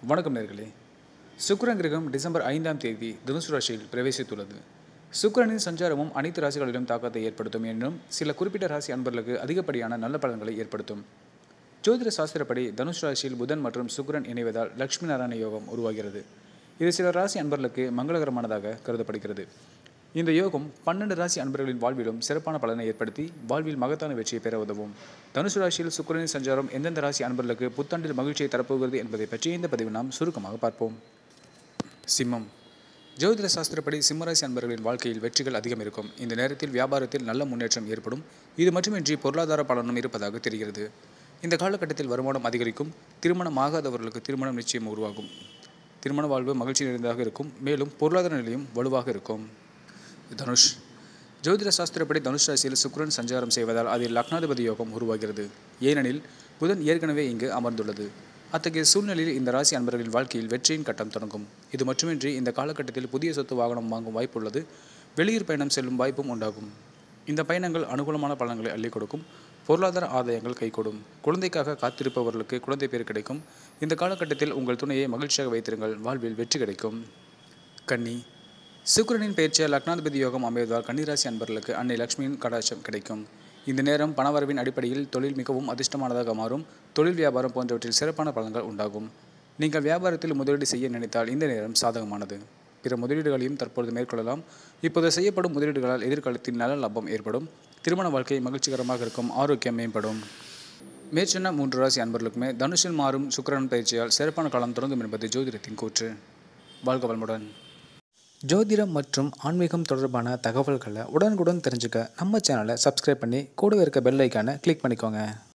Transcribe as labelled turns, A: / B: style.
A: வணக்கம் நேர்களே சுக்கிரன் கிரகம் டிசம்பர் ஐந்தாம் தேதி தனுசு ராசியில் பிரவேசித்துள்ளது சுக்கிரனின் சஞ்சாரமும் அனைத்து ராசிகளிலும் தாக்கத்தை ஏற்படுத்தும் எனினும் சில குறிப்பிட்ட ராசி அன்பர்களுக்கு அதிகப்படியான நல்ல பலன்களை ஏற்படுத்தும் ஜோதிட சாஸ்திரப்படி தனுஷ் ராசியில் புதன் மற்றும் சுக்கிரன் இணைவதால் லட்சுமி நாராயண யோகம் உருவாகிறது இது சில ராசி அன்பர்களுக்கு மங்களகரமானதாக கருதப்படுகிறது இந்த யோகம் பன்னெண்டு ராசி அன்பர்களின் வாழ்விலும் சிறப்பான பலனை ஏற்படுத்தி வாழ்வில் மகத்தான வெற்றியை பெற உதவும் தனுசு ராசியில் சுக்கிரனின் சஞ்சாரம் எந்தெந்த ராசி அன்பர்களுக்கு புத்தாண்டில் மகிழ்ச்சியை தரப்போகிறது என்பதை பற்றி இந்த பதிவில் நாம் சுருக்கமாக பார்ப்போம் சிம்மம் ஜோதிட சாஸ்திரப்படி சிம்மராசி அன்பர்களின் வாழ்க்கையில் வெற்றிகள் அதிகம் இருக்கும் இந்த நேரத்தில் வியாபாரத்தில் நல்ல முன்னேற்றம் ஏற்படும் இது மட்டுமின்றி பொருளாதார பலனும் இருப்பதாக தெரிகிறது இந்த காலகட்டத்தில் வருமானம் அதிகரிக்கும் திருமணம் ஆகாதவர்களுக்கு திருமணம் நிச்சயம் உருவாகும் திருமண வாழ்வு மகிழ்ச்சி நிறைந்ததாக இருக்கும் மேலும் பொருளாதார நிலையும் வலுவாக இருக்கும் தனுஷ் ஜோதிட சாஸ்திரப்படி தனுஷ் ராசியில் சுக்கிரன் சஞ்சாரம் செய்வதால் அதில் லக்னாதிபதி யோகம் உருவாகிறது ஏனெனில் புதன் ஏற்கனவே இங்கு அமர்ந்துள்ளது அத்தகைய சூழ்நிலையில் இந்த ராசி அன்பர்களின் வாழ்க்கையில் வெற்றியின் கட்டம் தொடங்கும் இது மட்டுமின்றி இந்த காலகட்டத்தில் புதிய சொத்து வாகனம் வாங்கும் வாய்ப்பு உள்ளது வெளியூர் பயணம் செல்லும் வாய்ப்பும் உண்டாகும் இந்த பயணங்கள் அனுகூலமான பலன்களை அள்ளிக் கொடுக்கும் பொருளாதார ஆதாயங்கள் கைகூடும் குழந்தைக்காக காத்திருப்பவர்களுக்கு குழந்தை பேர் கிடைக்கும் இந்த காலகட்டத்தில் உங்கள் துணையை மகிழ்ச்சியாக வைத்திருங்கள் வாழ்வில் வெற்றி கிடைக்கும் கன்னி சுக்கிரனின் பெயர்ச்சியால் லக்னாதிபதி யோகம் அமைவதால் கன்னிராசி அன்பர்களுக்கு அன்னை லக்ஷ்மியின் கடாட்சம் கிடைக்கும் இந்த நேரம் பணவரவின் அடிப்படையில் தொழில் மிகவும் அதிர்ஷ்டமானதாக மாறும் தொழில் வியாபாரம் போன்றவற்றில் சிறப்பான பலன்கள் உண்டாகும் நீங்கள் வியாபாரத்தில் முதலீடு செய்ய நினைத்தால் இந்த நேரம் சாதகமானது பிற முதலீடுகளையும் தற்பொழுது மேற்கொள்ளலாம் இப்போது செய்யப்படும் முதலீடுகளால் எதிர்காலத்தில் நல்ல லாபம் ஏற்படும் திருமண வாழ்க்கை மகிழ்ச்சிகரமாக இருக்கும் ஆரோக்கியம் மேம்படும் மேற்சொன்ன மூன்று ராசி அன்பர்களுக்குமே தனுஷில் மாறும் சுக்கிரன் பயிற்சியால் சிறப்பான காலம் தொடங்கும் என்பது ஜோதிடத்தின் கூற்று வாழ்க வளமுடன் ஜோதிடம் மற்றும் ஆன்மீகம் தொடர்பான தகவல்களை உடனுக்குடன் தெரிஞ்சுக்க நம்ம சேனலை சப்ஸ்கிரைப் பண்ணி கூடவே இருக்க பெல் ஐக்கானை கிளிக் பண்ணிக்கோங்க